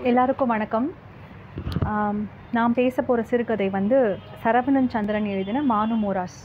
எல்லாருக்கும் வணக்கம் ஆம், நான் பேச போகிற சிறுகதை வந்து சரவணன் சந்திரன் எழுதின மானு மோராஸ்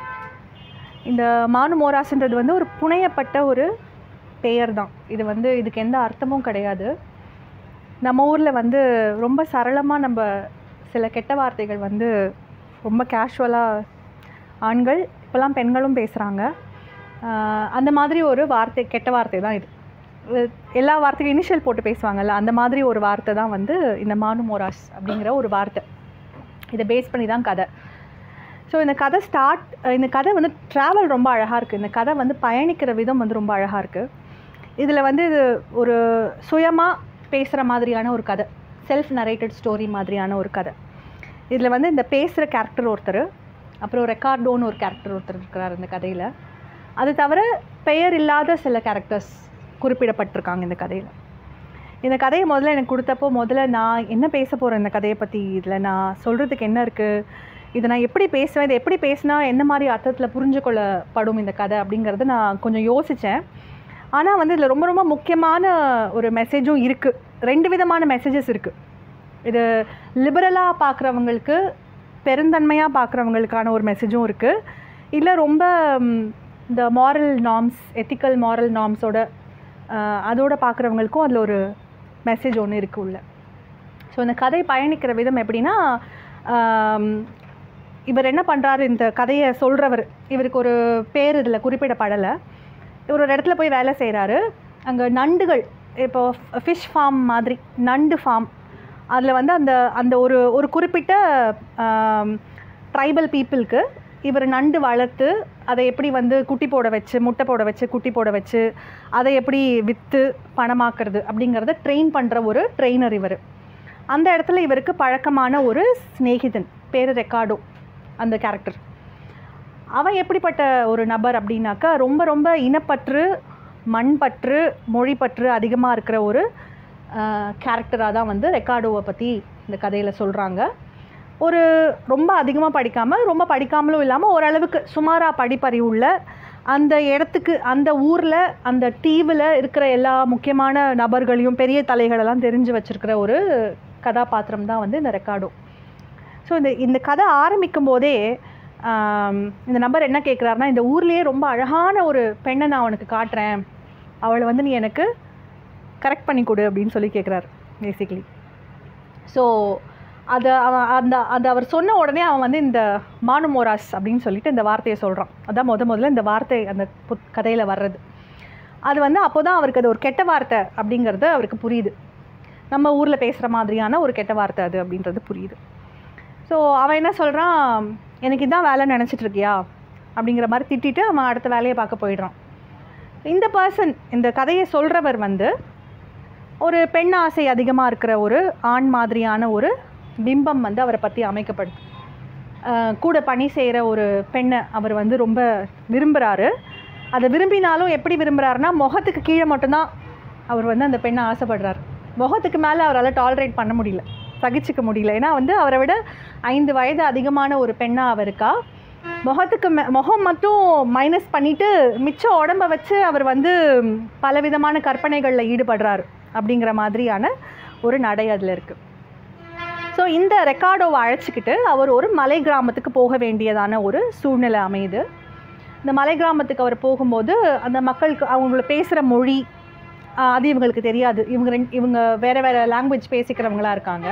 இந்த மானு மோராஸ்ன்றது வந்து ஒரு புனையப்பட்ட ஒரு பெயர் தான் இது வந்து இதுக்கு எந்த அர்த்தமும் கிடையாது நம்ம ஊரில் வந்து ரொம்ப சரளமாக நம்ம சில கெட்ட வார்த்தைகள் வந்து ரொம்ப கேஷுவலாக ஆண்கள் இப்போல்லாம் பெண்களும் பேசுகிறாங்க அந்த மாதிரி ஒரு வார்த்தை கெட்ட வார்த்தை தான் இது அஹ் எல்லா வார்த்தைக்கும் இனிஷியல் போட்டு பேசுவாங்கல்ல அந்த மாதிரி ஒரு வார்த்தை தான் வந்து இந்த மானு மோராஸ் அப்படிங்கிற ஒரு வார்த்தை இதை பேஸ் பண்ணி தான் கதை ஸோ இந்த கதை ஸ்டார்ட் இந்த கதை வந்து ட்ராவல் ரொம்ப அழகாக இருக்குது இந்த கதை வந்து பயணிக்கிற விதம் வந்து ரொம்ப அழகாக இருக்குது இதில் வந்து இது ஒரு சுயமாக பேசுகிற மாதிரியான ஒரு கதை செல்ஃப் நரேட்டட் ஸ்டோரி மாதிரியான ஒரு கதை இதில் வந்து இந்த பேசுகிற கேரக்டர் ஒருத்தர் அப்புறம் ரெக்கார்டோன்னு ஒரு கேரக்டர் ஒருத்தர் இருக்கிறார் இந்த கதையில் அது தவிர பெயர் இல்லாத சில கேரக்டர்ஸ் குறிப்பிடப்பட்டிருக்காங்க இந்த கதையில் இந்த கதையை முதல்ல எனக்கு கொடுத்தப்போ முதல்ல நான் என்ன பேச போகிறேன் இந்த கதையை பற்றி இதில் நான் சொல்கிறதுக்கு என்ன இருக்குது இதை நான் எப்படி பேசுவேன் இதை எப்படி பேசினா என்ன மாதிரி அர்த்தத்தில் புரிஞ்சு கொள்ளப்படும் இந்த கதை அப்படிங்கிறத நான் கொஞ்சம் யோசித்தேன் ஆனால் வந்து இதில் ரொம்ப ரொம்ப முக்கியமான ஒரு மெசேஜும் இருக்குது ரெண்டு விதமான மெசேஜஸ் இருக்குது இது லிபரலாக பார்க்குறவங்களுக்கு பெருந்தன்மையாக பார்க்குறவங்களுக்கான ஒரு மெசேஜும் இருக்குது இல்லை ரொம்ப ம், இந்த மாரல் நார்ம்ஸ் எத்திக்கல் மாரல் நார்ம்ஸோட அதோட பார்க்குறவங்களுக்கும் அதில் ஒரு மெசேஜ் ஒன்று இருக்குது உள்ள ஸோ இந்த கதை பயணிக்கிற விதம் எப்படின்னா ஆம், இவர் என்ன பண்ணுறாரு இந்த கதையை சொல்கிறவர் இவருக்கு ஒரு பேர் இதில் குறிப்பிடப்படலை இவர் ஒரு இடத்துல போய் வேலை செய்கிறாரு அங்கே நண்டுகள் இப்போ ஃபிஷ் ஃபார்ம் மாதிரி நண்டு ஃபார்ம் அதில் வந்து அந்த அந்த ஒரு ஒரு குறிப்பிட்ட ட்ரைபல் பீப்புளுக்கு இவர் நண்டு வளர்த்து அதை எப்படி வந்து குட்டி போட வச்சு முட்டை போட வச்சு குட்டி போட வச்சு அதை எப்படி விற்று பணமாக்குறது அப்படிங்கிறத ட்ரெயின் பண்ணுற ஒரு ட்ரெயினர் இவர் அந்த இடத்துல இவருக்கு பழக்கமான ஒரு சிநேகிதன் பேர் ரெக்கார்டோ அந்த கேரக்டர் அவன் எப்படிப்பட்ட ஒரு நபர் அப்படின்னாக்கா ரொம்ப ரொம்ப இனப்பற்று மண்பற்று மொழிப்பற்று அதிகமாக இருக்கிற ஒரு கேரக்டராக தான் வந்து ரெக்கார்டோவை பற்றி இந்த கதையில் சொல்கிறாங்க ஒரு ரொம்ப அதிகமாக படிக்காமல் ரொம்ப படிக்காமலும் இல்லாமல் ஓரளவுக்கு சுமாராக படிப்பறிவு உள்ள அந்த இடத்துக்கு அந்த ஊரில் அந்த தீவில் இருக்கிற எல்லா முக்கியமான நபர்களையும் பெரிய தலைகளெல்லாம் தெரிஞ்சு வச்சுருக்கிற ஒரு கதாபாத்திரம் தான் வந்து இந்த ரெக்கார்டோ ஸோ இந்த இந்த கதை ஆரம்பிக்கும் போதே ஆம், இந்த நபர் என்ன கேட்குறாருன்னா இந்த ஊர்லேயே ரொம்ப அழகான ஒரு பெண்ணை நான் உனக்கு காட்டுறேன் அவளை வந்து நீ எனக்கு கரெக்ட் பண்ணி கொடு அப்படின்னு சொல்லி கேட்குறாரு பேசிக்லி ஸோ அதை அவன் அந்த அந்த அவர் சொன்ன உடனே அவன் வந்து இந்த மானுமோராஸ் அப்படின்னு சொல்லிட்டு இந்த வார்த்தையை சொல்கிறான் அதான் முத முதல்ல இந்த வார்த்தை அந்த புத் கதையில் வர்றது அது வந்து அப்போ தான் அவருக்கு அது ஒரு கெட்ட வார்த்தை அப்படிங்கிறது அவருக்கு புரியுது நம்ம ஊரில் பேசுகிற மாதிரியான ஒரு கெட்ட வார்த்தை அது அப்படின்றது புரியுது ஸோ அவன் என்ன சொல்கிறான் எனக்கு இதான் வேலை நினச்சிட்டு இருக்கியா அப்படிங்கிற மாதிரி திட்டிட்டு அவன் அடுத்த வேலையை பார்க்க போயிடுறான் இந்த பர்சன் இந்த கதையை சொல்கிறவர் வந்து ஒரு பெண் ஆசை அதிகமாக இருக்கிற ஒரு ஆண் மாதிரியான ஒரு பிம்பம் வந்து அவரை பற்றி அமைக்கப்படுது அஹ் கூட பணி செய்கிற ஒரு பெண்ணை அவர் வந்து ரொம்ப விரும்புகிறாரு அதை விரும்பினாலும் எப்படி விரும்புகிறாருன்னா முகத்துக்கு கீழே மட்டும்தான் அவர் வந்து அந்த பெண்ணை ஆசைப்படுறாரு முகத்துக்கு மேலே அவரால் டாலரேட் பண்ண முடியல சகிச்சுக்க முடியல ஏன்னா வந்து அவரை விட ஐந்து வயது அதிகமான ஒரு பெண்ணாக அவர் இருக்கா முகத்துக்கு மே முகம் மட்டும் மைனஸ் பண்ணிவிட்டு மிச்ச உடம்ப வச்சு அவர் வந்து பலவிதமான கற்பனைகளில் ஈடுபடுறாரு அப்படிங்கிற மாதிரியான ஒரு நடை அதில் இருக்குது ஸோ இந்த ரெக்கார்டோவை அழைச்சிக்கிட்டு அவர் ஒரு மலை கிராமத்துக்கு போக வேண்டியதான ஒரு சூழ்நிலை அமையுது இந்த மலை கிராமத்துக்கு அவர் போகும்போது அந்த மக்களுக்கு அவங்கள பேசுகிற மொழி ஆஹ், அது இவங்களுக்கு தெரியாது இவங்க ரெண்டு இவங்க வேறு வேறு லாங்குவேஜ் பேசிக்கிறவங்களா இருக்காங்க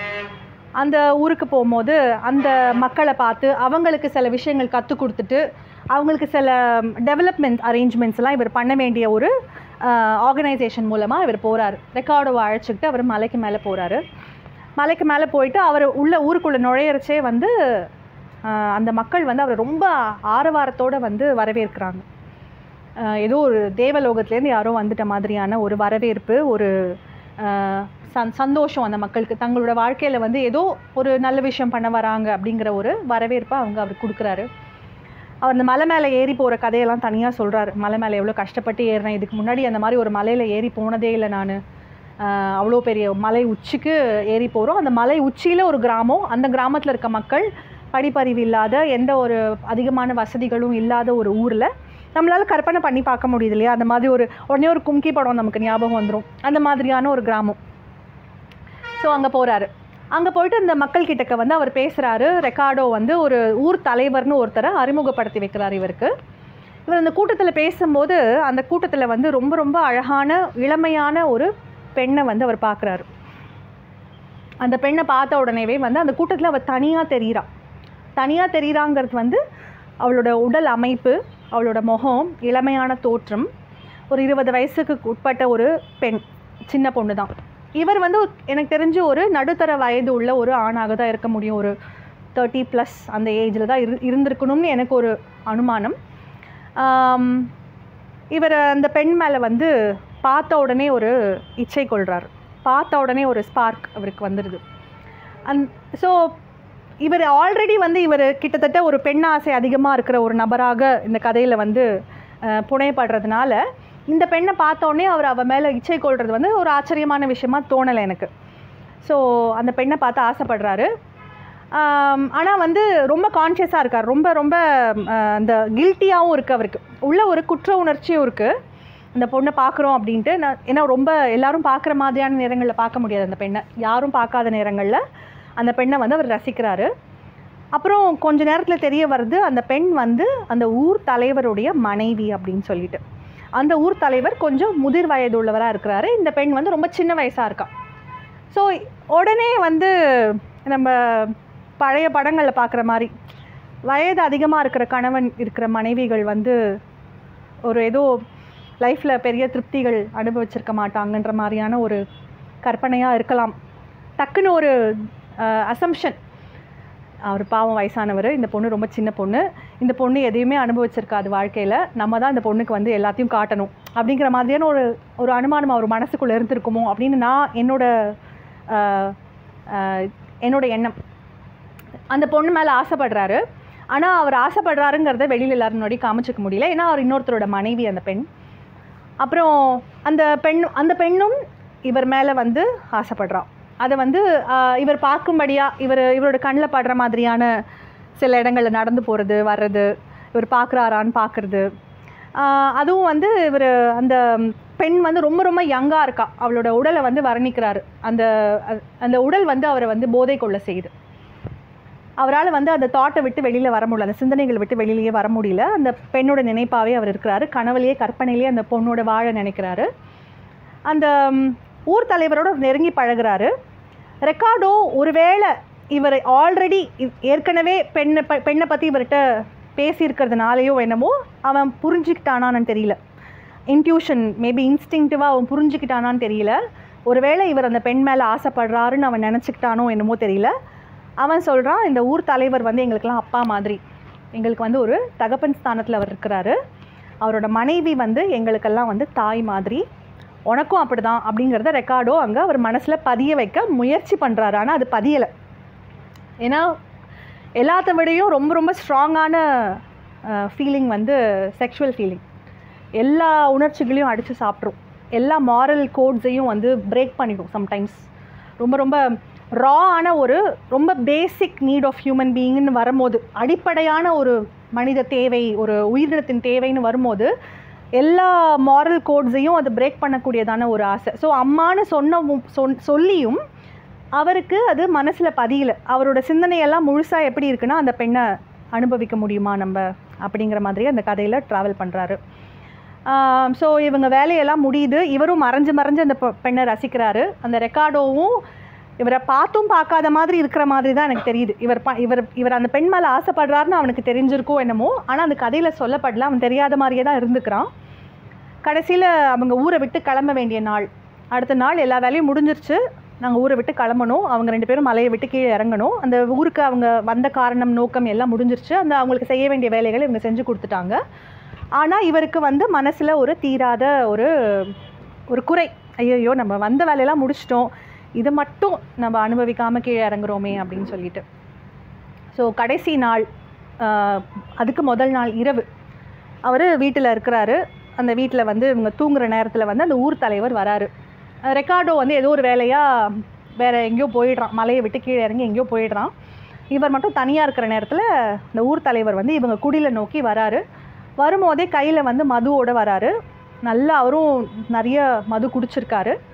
அந்த ஊருக்கு போகும்போது அந்த மக்களை பார்த்து அவங்களுக்கு சில விஷயங்கள் கற்றுக் கொடுத்துட்டு அவங்களுக்கு சில டெவலப்மெண்ட் அரேஞ்ச்மெண்ட்ஸ்லாம் இவர் பண்ண வேண்டிய ஒரு ஆர்கனைசேஷன் மூலமாக இவர் போகிறாரு ரெக்கார்டோவை அழைச்சிக்கிட்டு அவர் மலைக்கு மேலே போகிறாரு மலைக்கு மேலே போயிட்டு அவர் உள்ள ஊருக்குள்ளே நுழையிறச்சே வந்து ஆஹ், அந்த மக்கள் வந்து அவரை ரொம்ப ஆரவாரத்தோடு வந்து வரவேற்கிறாங்க ஆஹ், ஏதோ ஒரு தேவலோகத்துலேருந்து யாரோ வந்துட்ட மாதிரியான ஒரு வரவேற்பு ஒரு ஆஹ், சந் சந்தோஷம் அந்த மக்களுக்கு தங்களோட வாழ்க்கையில் வந்து ஏதோ ஒரு நல்ல விஷயம் பண்ண வராங்க அப்படிங்கிற ஒரு வரவேற்பை அவங்க அவர் கொடுக்குறாரு அவர் அந்த மலை மேலே ஏறி போகிற கதையெல்லாம் தனியாக சொல்கிறாரு மலை மேலே எவ்வளோ கஷ்டப்பட்டு ஏறினேன் இதுக்கு முன்னாடி அந்த மாதிரி ஒரு மலையில் ஏறி போனதே இல்லை நான் அவ்வளோ பெரிய மலை உச்சிக்கு ஏறி போகிறோம் அந்த மலை உச்சியில் ஒரு கிராமம் அந்த கிராமத்தில் இருக்க மக்கள் படிப்பறிவு இல்லாத எந்த ஒரு அதிகமான வசதிகளும் இல்லாத ஒரு ஊரில் நம்மளால் கற்பனை பண்ணி பார்க்க முடியுது இல்லையா அந்த மாதிரி ஒரு உடனே ஒரு கும்கி படம் நமக்கு ஞாபகம் வந்துடும் அந்த மாதிரியான ஒரு கிராமம் ஸோ அங்கே போகிறாரு அங்கே போயிட்டு இந்த மக்கள் கிட்டக்க வந்து அவர் பேசுகிறாரு ரெக்கார்டோ வந்து ஒரு ஊர் தலைவர்னு ஒருத்தரை அறிமுகப்படுத்தி வைக்கிறார் இவருக்கு இவர் அந்த கூட்டத்தில் பேசும்போது அந்த கூட்டத்தில் வந்து ரொம்ப ரொம்ப அழகான இளமையான ஒரு பெண்ணை வந்து அவர் பார்க்குறாரு அந்த பெண்ணை பார்த்த உடனேவே வந்து அந்த கூட்டத்தில் அவள் தனியாக தெரிகிறா தனியாக தெரிகிறாங்கிறது வந்து அவளோட உடல் அமைப்பு அவளோட முகம் இளமையான தோற்றம் ஒரு இருபது வயசுக்கு உட்பட்ட ஒரு பெண் சின்ன பொண்ணு தான் இவர் வந்து எனக்கு தெரிஞ்சு ஒரு நடுத்தர வயது உள்ள ஒரு ஆணாக தான் இருக்க முடியும் ஒரு தேர்ட்டி ப்ளஸ் அந்த ஏஜில் தான் இரு இருந்திருக்கணும்னு எனக்கு ஒரு அனுமானம் ஆம், இவர் அந்த பெண் மேலே வந்து பார்த்த உடனே ஒரு இச்சை கொள்கிறார் பார்த்த உடனே ஒரு ஸ்பார்க் அவருக்கு வந்துடுது அந் ஸோ இவர் ஆல்ரெடி வந்து இவர் கிட்டத்தட்ட ஒரு பெண் ஆசை அதிகமாக இருக்கிற ஒரு நபராக இந்த கதையில் வந்து அஹ், புனையப்படுறதுனால இந்த பெண்ணை பார்த்த உடனே அவர் அவ மேலே இச்சை கொள்வது வந்து ஒரு ஆச்சரியமான விஷயமா தோணலை எனக்கு ஸோ அந்த பெண்ணை பார்த்து ஆசைப்படுறாரு ஆனால் வந்து ரொம்ப கான்ஷியஸாக இருக்கார் ரொம்ப ரொம்ப அஹ், அந்த கில்ட்டியாகவும் இருக்குது அவருக்கு உள்ள ஒரு குற்ற உணர்ச்சியும் இருக்குது இந்த பொண்ணை பார்க்குறோம் அப்படின்ட்டு நான் ஏன்னா ரொம்ப எல்லாரும் பார்க்குற மாதிரியான நேரங்களில் பார்க்க முடியாது அந்த பெண்ணை யாரும் பார்க்காத நேரங்களில் அந்த பெண்ணை வந்து அவர் ரசிக்கிறாரு அப்புறம் கொஞ்ச நேரத்தில் தெரிய வருது அந்த பெண் வந்து அந்த ஊர் தலைவருடைய மனைவி அப்படின்னு சொல்லிட்டு அந்த ஊர் தலைவர் கொஞ்சம் முதிர் வயது உள்ளவராக இருக்கிறாரு இந்த பெண் வந்து ரொம்ப சின்ன வயசாக இருக்கா ஸோ உடனே வந்து நம்ம பழைய படங்களில் பார்க்குற மாதிரி வயது அதிகமாக இருக்கிற கணவன் இருக்கிற மனைவிகள் வந்து ஒரு ஏதோ லைஃப்பில் பெரிய திருப்திகள் அனுபவிச்சிருக்க மாட்டாங்கன்ற மாதிரியான ஒரு கற்பனையாக இருக்கலாம் டக்குன்னு ஒரு அசம்ஷன் அவர் பாவம் வயசானவர் இந்த பொண்ணு ரொம்ப சின்ன பொண்ணு இந்த பொண்ணு எதையுமே அனுபவிச்சிருக்காது வாழ்க்கையில் நம்ம தான் இந்த பொண்ணுக்கு வந்து எல்லாத்தையும் காட்டணும் அப்படிங்கிற மாதிரியான ஒரு ஒரு அனுமானம் அவர் மனசுக்குள்ளே இருந்திருக்குமோ அப்படின்னு நான் என்னோட ஆஹ், ஆஹ், என்னோட எண்ணம் அந்த பொண்ணு மேலே ஆசைப்படுறாரு ஆனால் அவர் ஆசைப்படுறாருங்கிறத வெளியில் எல்லாரும் முன்னாடி காமிச்சிக்க முடியல ஏன்னா அவர் இன்னொருத்தரோட மனைவி அந்த பெண் அப்புறம் அந்த பெண் அந்த பெண்ணும் இவர் மேலே வந்து ஆசைப்படுறான் அதை வந்து ஆஹ், இவர் பார்க்கும்படியாக இவர் இவரோட கண்ணில் படுற மாதிரியான சில இடங்களில் நடந்து போகிறது வர்றது இவர் பார்க்குறாரான்னு பார்க்குறது அதுவும் வந்து இவர் அந்த பெண் வந்து ரொம்ப ரொம்ப யங்காக இருக்கா அவளோட உடலை வந்து வர்ணிக்கிறாரு அந்த அ- அந்த உடல் வந்து அவரை வந்து போதை கொள்ள செய்யுது அவரால் வந்து அந்த தாட்டை விட்டு வெளியில் வர முடியல அந்த சிந்தனைகளை விட்டு வெளியிலேயே வர முடியல அந்த பெண்ணோட நினைப்பாகவே அவர் இருக்கிறாரு கனவுலேயே கற்பனையிலேயே அந்த பொண்ணோட வாழ நினைக்கிறாரு அந்த ம், ஊர் தலைவரோட நெருங்கி பழகுறாரு ரெக்கார்டோ ஒருவேளை இவர் ஆல்ரெடி ஏற்கனவே பெண்ணை ப பெண்ணை பற்றி இவர்கிட்ட பேசியிருக்கிறதுனாலையோ என்னமோ அவன் புரிஞ்சுக்கிட்டானான்னு தெரியல இன்ட்யூஷன் மேபி இன்ஸ்டிங்டிவாக அவன் புரிஞ்சுக்கிட்டானான்னு தெரியல ஒருவேளை இவர் அந்த பெண் மேலே ஆசைப்படுறாருன்னு அவன் நினச்சிக்கிட்டானோ என்னமோ தெரியல அவன் சொல்கிறான் இந்த ஊர் தலைவர் வந்து எங்களுக்கெல்லாம் அப்பா மாதிரி எங்களுக்கு வந்து ஒரு தகப்பன் ஸ்தானத்தில் அவர் இருக்கிறாரு அவரோட மனைவி வந்து எங்களுக்கெல்லாம் வந்து தாய் மாதிரி உனக்கும் அப்படிதான் அப்படிங்கிறத ரெக்கார்டோ அங்கே அவர் மனசில் பதிய வைக்க முயற்சி பண்ணுறாரு ஆனால் அது பதியலை ஏன்னா எல்லாத்த விடையும் ரொம்ப ரொம்ப ஸ்ட்ராங்கான ஃபீலிங் வந்து செக்ஷுவல் ஃபீலிங் எல்லா உணர்ச்சிகளையும் அடித்து சாப்பிட்ரும் எல்லா மாரல் கோட்ஸையும் வந்து பிரேக் பண்ணிடும் சம்டைம்ஸ் ரொம்ப ரொம்ப ரா ஆன ஒரு ரொம்ப பேசிக் நீட் ஆஃப் ஹியூமன் பீயிங்னு வரும்போது அடிப்படையான ஒரு மனித தேவை ஒரு உயிரினத்தின் தேவைன்னு வரும்போது எல்லா மாரல் கோட்ஸையும் அது பிரேக் பண்ணக்கூடியதான ஒரு ஆசை ஸோ அம்மான்னு சொன்ன சொன் சொல்லியும் அவருக்கு அது மனசில் பதியல அவரோட சிந்தனையெல்லாம் முழுசாக எப்படி இருக்குன்னா அந்த பெண்ணை அனுபவிக்க முடியுமா நம்ம அப்படிங்கிற மாதிரி அந்த கதையில் ட்ராவல் பண்ணுறாரு ஸோ இவங்க வேலையெல்லாம் முடியுது இவரும் மறைஞ்சு மறைஞ்சு அந்த பெ- பெண்ணை ரசிக்கிறாரு அந்த ரெக்கார்டோவும் இவரை பார்த்தும் பார்க்காத மாதிரி இருக்கிற மாதிரி தான் எனக்கு தெரியுது இவர் ப இவர் இவர் அந்த பெண் மேலே ஆசைப்படுறாருன்னு அவனுக்கு தெரிஞ்சிருக்கோ என்னமோ ஆனால் அந்த கதையில் சொல்லப்படல அவன் தெரியாத மாதிரியே தான் இருந்துக்கிறான் கடைசியில் அவங்க ஊரை விட்டு கிளம்ப வேண்டிய நாள் அடுத்த நாள் எல்லா வேலையும் முடிஞ்சிருச்சு நாங்கள் ஊரை விட்டு கிளம்பணும் அவங்க ரெண்டு பேரும் மலையை விட்டு கீழே இறங்கணும் அந்த ஊருக்கு அவங்க வந்த காரணம் நோக்கம் எல்லாம் முடிஞ்சிருச்சு அந்த அவங்களுக்கு செய்ய வேண்டிய வேலைகளை இவங்க செஞ்சு கொடுத்துட்டாங்க ஆனால் இவருக்கு வந்து மனசில் ஒரு தீராத ஒரு ஒரு குறை ஐயோ நம்ம வந்த வேலையெல்லாம் முடிச்சிட்டோம் இதை மட்டும் நம்ம அனுபவிக்காமல் கீழே இறங்குறோமே அப்படின்னு சொல்லிட்டு ஸோ கடைசி நாள் ஆஹ், அதுக்கு முதல் நாள் இரவு அவர் வீட்டில் இருக்கிறாரு அந்த வீட்டில் வந்து இவங்க தூங்குற நேரத்தில் வந்து அந்த ஊர் தலைவர் வராரு அஹ் ரெக்கார்டோ வந்து ஏதோ ஒரு வேலையாக வேறு எங்கேயோ போயிடுறான் மலையை விட்டு கீழே இறங்கி எங்கேயோ போயிடுறான் இவர் மட்டும் தனியாக இருக்கிற நேரத்தில் இந்த ஊர் தலைவர் வந்து இவங்க குடிலை நோக்கி வராரு வரும்போதே கையில் வந்து மதுவோட வராரு நல்லா அவரும் நிறைய மது குடிச்சிருக்காரு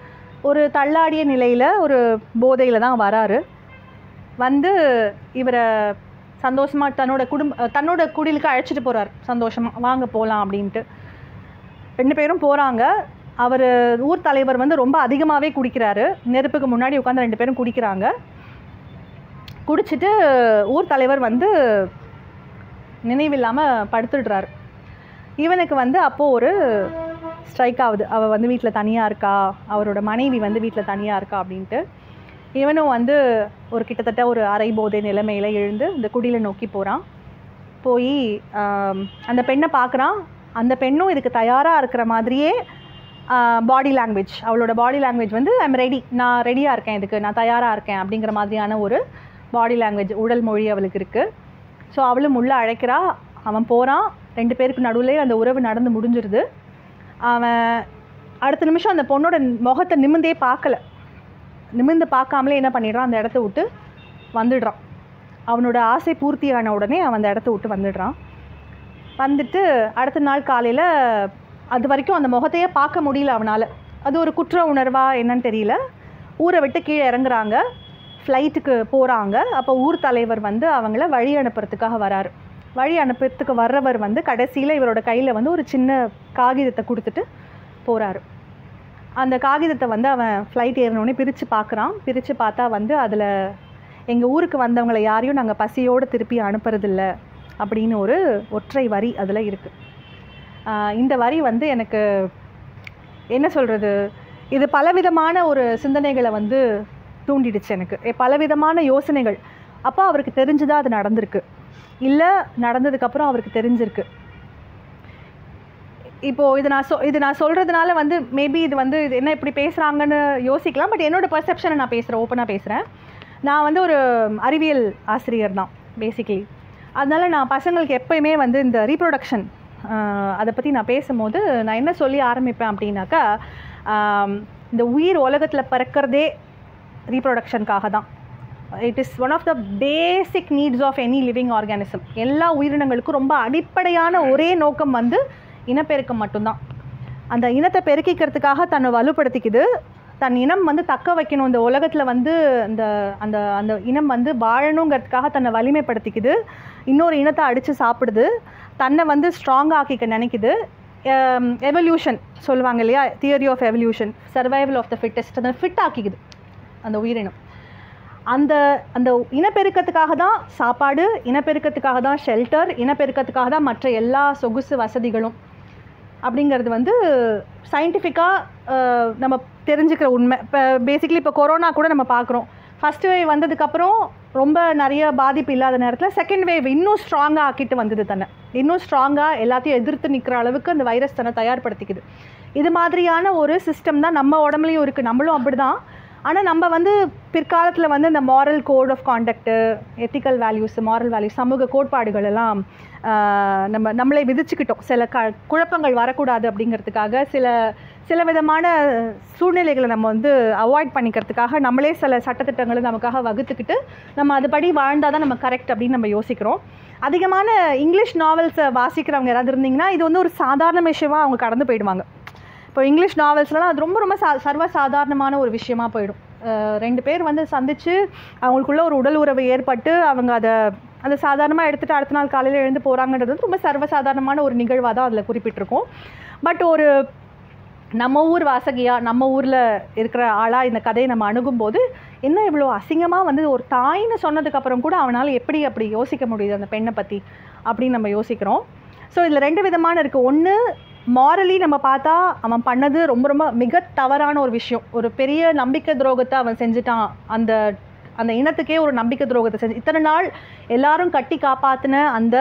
ஒரு தள்ளாடிய நிலையில் ஒரு போதையில் தான் வராரு வந்து இவரை சந்தோஷமாக தன்னோட குடும்ப தன்னோட குடிலுக்கு அழைச்சிட்டு போகிறார் சந்தோஷமாக வாங்க போகலாம் அப்படின்ட்டு ரெண்டு பேரும் போகிறாங்க அவர் ஊர் தலைவர் வந்து ரொம்ப அதிகமாகவே குடிக்கிறாரு நெருப்புக்கு முன்னாடி உட்காந்து ரெண்டு பேரும் குடிக்கிறாங்க குடிச்சிட்டு ஊர் தலைவர் வந்து நினைவில்லாமல் படுத்துடுறாரு இவனுக்கு வந்து அப்போது ஒரு ஸ்ட்ரைக் ஆகுது அவள் வந்து வீட்டில் தனியாக இருக்கா அவரோட மனைவி வந்து வீட்டில் தனியாக இருக்கா அப்படின்ட்டு இவனும் வந்து ஒரு கிட்டத்தட்ட ஒரு அரை போதை நிலைமையில் எழுந்து இந்த குடியில் நோக்கி போகிறான் போய் அந்த பெண்ணை பார்க்குறான் அந்த பெண்ணும் இதுக்கு தயாராக இருக்கிற மாதிரியே பாடி லாங்குவேஜ் அவளோட பாடி லாங்குவேஜ் வந்து ஐம் ரெடி நான் ரெடியாக இருக்கேன் இதுக்கு நான் தயாராக இருக்கேன் அப்படிங்கிற மாதிரியான ஒரு பாடி லாங்குவேஜ் உடல் மொழி அவளுக்கு இருக்குது ஸோ அவளும் உள்ள அழைக்கிறா அவன் போகிறான் ரெண்டு பேருக்கு நடுவில் அந்த உறவு நடந்து முடிஞ்சிருது அவன் அடுத்த நிமிஷம் அந்த பொண்ணோட முகத்தை நிமிந்தே பார்க்கல நிமிர்ந்து பார்க்காமலே என்ன பண்ணிடுறான் அந்த இடத்த விட்டு வந்துடுறான் அவனோட ஆசை பூர்த்தியான உடனே அவன் அந்த இடத்த விட்டு வந்துடுறான் வந்துட்டு அடுத்த நாள் காலையில் அது வரைக்கும் அந்த முகத்தையே பார்க்க முடியல அவனால் அது ஒரு குற்ற உணர்வா என்னன்னு தெரியல ஊரை விட்டு கீழே இறங்குறாங்க ஃப்ளைட்டுக்கு போகிறாங்க அப்போ ஊர் தலைவர் வந்து அவங்கள வழி அனுப்புறதுக்காக வராரு வழி அனுப்புறதுக்கு வர்றவர் வந்து கடைசியில் இவரோட கையில் வந்து ஒரு சின்ன காகிதத்தை கொடுத்துட்டு போகிறாரு அந்த காகிதத்தை வந்து அவன் ஃப்ளைட் ஏறினோடனே பிரித்து பார்க்குறான் பிரித்து பார்த்தா வந்து அதில் எங்கள் ஊருக்கு வந்தவங்களை யாரையும் நாங்கள் பசியோடு திருப்பி அனுப்புறதில்ல அப்படின்னு ஒரு ஒற்றை வரி அதில் இருக்குது இந்த வரி வந்து எனக்கு என்ன சொல்கிறது இது பலவிதமான ஒரு சிந்தனைகளை வந்து தூண்டிடுச்சு எனக்கு எ- பலவிதமான யோசனைகள் அப்போ அவருக்கு தெரிஞ்சுதான் அது நடந்திருக்கு இல்லை நடந்ததுக்கப்புறம் அவருக்கு தெரிஞ்சிருக்கு இப்போது இது நான் சொ இது நான் சொல்கிறதுனால வந்து மேபி இது வந்து இது என்ன இப்படி பேசுகிறாங்கன்னு யோசிக்கலாம் பட் என்னோட பர்செப்ஷனை நான் பேசுகிறேன் ஓப்பனாக பேசுகிறேன் நான் வந்து ஒரு அறிவியல் ஆசிரியர் தான் பேசிக்கலி அதனால நான் பசங்களுக்கு எப்பயுமே வந்து இந்த ரீப்ரொடக்ஷன் அதை பற்றி நான் பேசும்போது நான் என்ன சொல்லி ஆரம்பிப்பேன் அப்படின்னாக்கா ஆம், இந்த உயிர் உலகத்தில் பிறக்கிறதே ரீப்ரொடக்ஷனுக்காக தான் it is one of the basic needs of any living organism எல்லா உயிரினங்களுக்கும் ரொம்ப அடிப்படையான ஒரே நோக்கம் வந்து இனப்பெருக்கம் மட்டும்தான் அந்த இனத்தை பெருக்கிக்கிறதுக்காக தன்னை வலுப்படுத்திக்குது தன் இனம் வந்து தக்க வைக்கணும் இந்த உலகத்தில் வந்து அந்த அந்த அந்த இனம் வந்து வாழணுங்கிறதுக்காக தன்னை வலிமைப்படுத்திக்குது இன்னொரு இனத்தை அடித்து சாப்பிடுது தன்னை வந்து ஸ்ட்ராங் ஆக்கிக்க நினைக்குது எவல்யூஷன் சொல்லுவாங்க இல்லையா theory of evolution survival of the fittest அதை ஃபிட் ஆக்கிக்குது அந்த உயிரினம் அந்த அந்த இனப்பெருக்கத்துக்காக தான் சாப்பாடு இனப்பெருக்கத்துக்காக தான் ஷெல்டர் இனப்பெருக்கத்துக்காக தான் மற்ற எல்லா சொகுசு வசதிகளும் அப்படிங்கிறது வந்து சயின்டிஃபிக்காக நம்ம தெரிஞ்சுக்கிற உண்மை இப்போ பேசிக்கலி இப்போ கொரோனா கூட நம்ம பார்க்குறோம் ஃபஸ்ட் வேவ் வந்ததுக்கப்புறம் ரொம்ப நிறைய பாதிப்பு இல்லாத நேரத்தில் செகண்ட் வேவ் இன்னும் ஸ்ட்ராங்காக ஆக்கிட்டு வந்தது தன்னை இன்னும் ஸ்ட்ராங்காக எல்லாத்தையும் எதிர்த்து நிற்கிற அளவுக்கு அந்த வைரஸ் தன்னை தயார்படுத்திக்குது இது மாதிரியான ஒரு சிஸ்டம் தான் நம்ம உடம்புலையும் இருக்குது நம்மளும் அப்படி தான் ஆனால் நம்ம வந்து பிற்காலத்தில் வந்து இந்த moral code of conduct ethical values moral values சமூக கோட்பாடுகள் எல்லாம் ஆஹ், நம்ம நம்மளே விதிச்சுக்கிட்டோம் சில க குழப்பங்கள் வரக்கூடாது அப்படிங்கிறதுக்காக சில சில விதமான சூழ்நிலைகளை நம்ம வந்து அவாய்ட் பண்ணிக்கிறதுக்காக நம்மளே சில சட்டத்திட்டங்களை நமக்காக வகுத்துக்கிட்டு நம்ம அதுபடி வாழ்ந்தால் தான் நம்ம கரெக்ட் அப்படின்னு நம்ம யோசிக்கிறோம் அதிகமான இங்கிலீஷ் நாவல்ஸை வாசிக்கிறவங்க யாராவது இருந்தீங்கன்னா இது வந்து ஒரு சாதாரண விஷயமா அவங்க கடந்து போயிடுவாங்க இப்போ இங்கிலீஷ் நாவல்ஸ்லாம் அது ரொம்ப ரொம்ப சா சர்வ சாதாரணமான ஒரு விஷயமா போயிடும் அஹ் ரெண்டு பேர் வந்து சந்திச்சு அவங்களுக்குள்ள ஒரு உடல் உறவு ஏற்பட்டு அவங்க அதை அதை சாதாரணமாக எடுத்துகிட்டு அடுத்த நாள் காலையில் எழுந்து போகிறாங்கன்றது வந்து ரொம்ப சர்வசாதாரணமான ஒரு நிகழ்வாக தான் அதில் குறிப்பிட்டிருக்கோம் பட் ஒரு நம்ம ஊர் வாசகியாக நம்ம ஊரில் இருக்கிற ஆளாக இந்த கதையை நம்ம அணுகும்போது என்ன இவ்வளோ அசிங்கமாக வந்து ஒரு தாய்னு சொன்னதுக்கப்புறம் கூட அவனால் எப்படி அப்படி யோசிக்க முடியுது அந்த பெண்ணை பற்றி அப்படின்னு நம்ம யோசிக்கிறோம் ஸோ இதில் ரெண்டு விதமான இருக்குது ஒன்று மாரலி நம்ம பார்த்தா அவன் பண்ணது ரொம்ப ரொம்ப மிக தவறான ஒரு விஷயம் ஒரு பெரிய நம்பிக்கை துரோகத்தை அவன் செஞ்சுட்டான் அந்த அந்த இனத்துக்கே ஒரு நம்பிக்கை துரோகத்தை செஞ்சு இத்தனை நாள் எல்லாரும் கட்டி காப்பாற்றின அந்த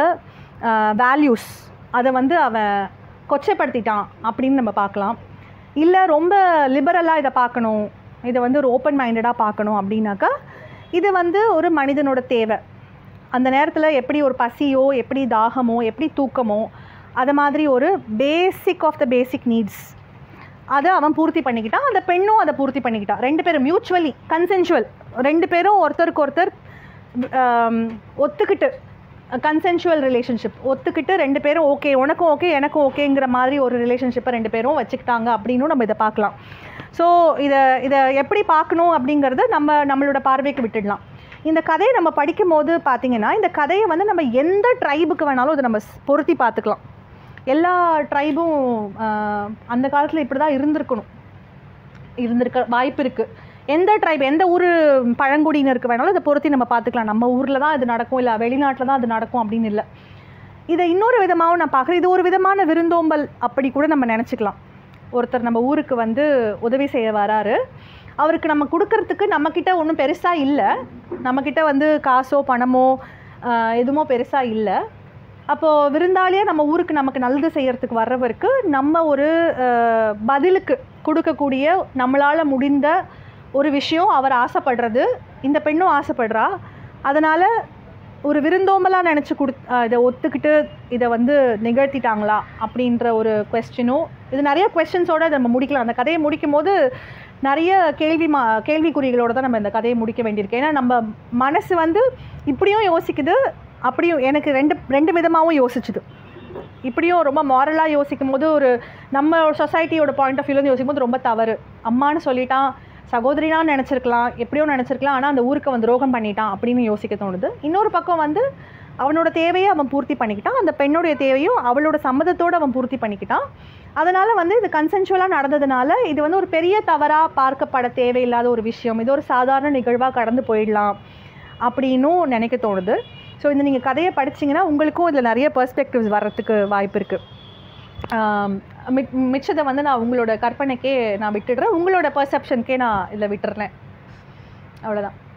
வேல்யூஸ் அதை வந்து அவன் கொச்சைப்படுத்திட்டான் அப்படின்னு நம்ம பார்க்கலாம் இல்லை ரொம்ப லிபரலாக இதை பார்க்கணும் இதை வந்து ஒரு ஓப்பன் மைண்டடாக பார்க்கணும் அப்படின்னாக்கா இது வந்து ஒரு மனிதனோட தேவை அந்த நேரத்தில் எப்படி ஒரு பசியோ எப்படி தாகமோ எப்படி தூக்கமோ அது மாதிரி ஒரு basic of the basic needs அதை அவன் பூர்த்தி பண்ணிக்கிட்டான் அந்த பெண்ணும் அதை பூர்த்தி பண்ணிக்கிட்டான் ரெண்டு பேரும் மியூச்சுவலி கன்சென்சுவல் ரெண்டு பேரும் ஒருத்தருக்கு ஒருத்தர் ஆம், ஒத்துக்கிட்டு கன்சென்ஷுவல் ரிலேஷன்ஷிப் ஒத்துக்கிட்டு ரெண்டு பேரும் ஓகே உனக்கும் ஓகே எனக்கும் ஓகேங்கிற மாதிரி ஒரு ரிலேஷன்ஷிப்பை ரெண்டு பேரும் வச்சுக்கிட்டாங்க அப்படின்னும் நம்ம இதை பார்க்கலாம் ஸோ இதை இதை எப்படி பார்க்கணும் அப்படிங்கிறத நம்ம நம்மளோட பார்வைக்கு விட்டுடலாம் இந்த கதையை நம்ம படிக்கும் போது பார்த்தீங்கன்னா இந்த கதையை வந்து நம்ம எந்த ட்ரைபுக்கு வேணாலும் இதை நம்ம ஸ்- பொருத்தி பார்த்துக்கலாம் எல்லா ட்ரைபும் அந்த காலத்தில் இப்படி தான் இருந்திருக்கணும் இருந்திருக்க வாய்ப்பு இருக்குது எந்த ட்ரைப் எந்த ஊர் பழங்குடியினருக்கு வேணாலும் இதை பொருத்தி நம்ம பார்த்துக்கலாம் நம்ம ஊரில் தான் இது நடக்கும் இல்லை வெளிநாட்டில் தான் அது நடக்கும் அப்படின்னு இல்லை இதை இன்னொரு விதமாகவும் நான் பார்க்குறேன் இது ஒரு விதமான விருந்தோம்பல் அப்படி கூட நம்ம நினச்சிக்கலாம் ஒருத்தர் நம்ம ஊருக்கு வந்து உதவி செய்ய வராரு அவருக்கு நம்ம கொடுக்கறதுக்கு நம்மக்கிட்ட ஒன்றும் பெருசாக இல்லை நம்மக்கிட்ட வந்து காசோ பணமோ ஆஹ், எதுவுமோ பெருசாக இல்லை அப்போது விருந்தாளியாக நம்ம ஊருக்கு நமக்கு நல்லது செய்யறதுக்கு வர்றவருக்கு நம்ம ஒரு ஆஹ், பதிலுக்கு கொடுக்கக்கூடிய நம்மளால் முடிந்த ஒரு விஷயம் அவர் ஆசைப்படுறது இந்த பெண்ணும் ஆசைப்படுறா அதனால் ஒரு விருந்தோம்பலாக நினச்சி கொடு ஆஹ், இதை ஒத்துக்கிட்டு இதை வந்து நிகழ்த்திட்டாங்களா அப்படின்ற ஒரு கொஸ்டினும் இது நிறைய கொஸ்டின்ஸோட நம்ம முடிக்கலாம் அந்த கதையை முடிக்கும் போது நிறைய கேள்வி மா கேள்விக்குறிகளோட தான் நம்ம இந்த கதையை முடிக்க வேண்டியிருக்கு ஏன்னா நம்ம மனசு வந்து இப்படியும் யோசிக்குது அப்படியும் எனக்கு ரெண்டு ரெண்டு விதமாகவும் யோசிச்சுது இப்படியும் ரொம்ப மாரலாக யோசிக்கும் போது ஒரு நம்ம சொசைட்டியோட பாயிண்ட் ஆஃப் வியூலேருந்து யோசிக்கும் போது ரொம்ப தவறு அம்மான்னு சொல்லிட்டான் சகோதரினா நினச்சிருக்கலாம் எப்படியோ நினச்சிருக்கலாம் ஆனால் அந்த ஊருக்கு அவன் துரோகம் பண்ணிட்டான் அப்படின்னு யோசிக்க தோணுது இன்னொரு பக்கம் வந்து அவனோட தேவையை அவன் பூர்த்தி பண்ணிக்கிட்டான் அந்த பெண்ணுடைய தேவையும் அவளோட சம்மதத்தோடு அவன் பூர்த்தி பண்ணிக்கிட்டான் அதனால் வந்து இது கன்சென்சுவலாக நடந்ததுனால இது வந்து ஒரு பெரிய தவறாக பார்க்கப்பட தேவையில்லாத ஒரு விஷயம் இது ஒரு சாதாரண நிகழ்வாக கடந்து போயிடலாம் அப்படின்னும் நினைக்க தோணுது ஸோ இந்த நீங்கள் கதையை படிச்சீங்கன்னா உங்களுக்கும் இதில் நிறைய பெர்ஸ்பெக்டிவ்ஸ் வர்றதுக்கு வாய்ப்பு இருக்குது மிச்சத்தை வந்து நான் உங்களோட கற்பனைக்கே நான் விட்டுடுறேன் உங்களோட பர்செப்ஷனுக்கே நான் இதில் விட்டுடுறேன் அவ்வளோதான்